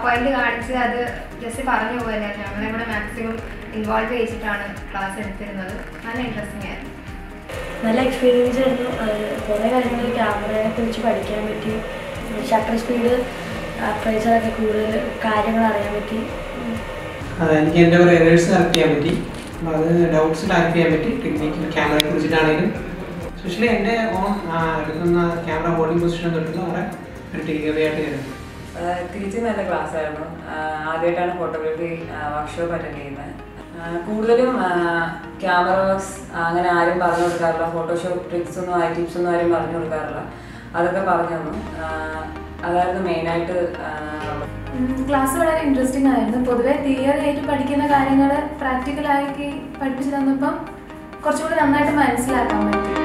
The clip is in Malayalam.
പോയിന്റ് കാണിച്ച് അത് ജസ്റ്റ് പറഞ്ഞു പോകല്ലേ ഞങ്ങളെ കൂടെ മാക്സിമം ഇൻവോൾവ് ചെയ്യിച്ചിട്ടാണ് ക്ലാസ് എടുത്തിരുന്നത് നല്ല ഇൻട്രസ്റ്റിംഗ് ആയിരുന്നു നല്ല എക്സ്പീരിയൻസ് ആയിരുന്നു അത് കുറേ കാര്യങ്ങൾ ക്യാമറയെ കുറിച്ച് പഠിക്കാൻ പറ്റി ഷട്ടർ സ്പീഡ് അപ്രൈസറൊക്കെ കൂടുതൽ കാര്യങ്ങൾ അറിയാൻ പറ്റി ആ, എനിക്ക് എൻ്റെ കുറേ എറേഴ്സ് കറക്റ്റ് ചെയ്യാൻ പറ്റി അപ്പോൾ അത് ഡൗട്ട്സ് ക്ലാരിഫൈ ചെയ്യാൻ പറ്റി ടെക്നിക്കൽ ക്യാമറയെ കുറിച്ചിട്ടാണെങ്കിലും സ്പെഷ്യലി എൻ്റെ ഓൺ എടുക്കുന്ന ക്യാമറ ഹോൾഡിംഗ് പൊസിഷൻ തൊട്ടുള്ള വളരെ ക്രിട്ടിക്കലി ആയിട്ട് കരുതുന്നു തിരിച്ച് നല്ല ക്ലാസ് ആയിരുന്നു ആദ്യമായിട്ടാണ് ഫോട്ടോഗ്രാഫി വർക്ക്ഷോപ്പ് അറ്റൻഡ് ചെയ്യുന്നത് ആ, കൂടുതലും ക്യാമറ വർക്ക്സ് അങ്ങനെ ആരും പറഞ്ഞു കൊടുക്കാറില്ല ഫോട്ടോഷോപ്പ് ട്രിക്സ് ഒന്നും ആ ടിപ്സ് ഒന്നും ആരും പറഞ്ഞു കൊടുക്കാറില്ല അതൊക്കെ പറഞ്ഞു തന്നു ആ, അതായിരുന്നു മെയിനായിട്ട് ക്ലാസ് വളരെ ഇൻട്രസ്റ്റിംഗ് ആയിരുന്നു പൊതുവെ തിയറി ആയിട്ട് പഠിക്കുന്ന കാര്യങ്ങൾ പ്രാക്ടിക്കലാക്കി പഠിപ്പിച്ചു തന്നപ്പം കുറച്ചുകൂടി നന്നായിട്ട് മനസ്സിലാക്കാൻ പറ്റി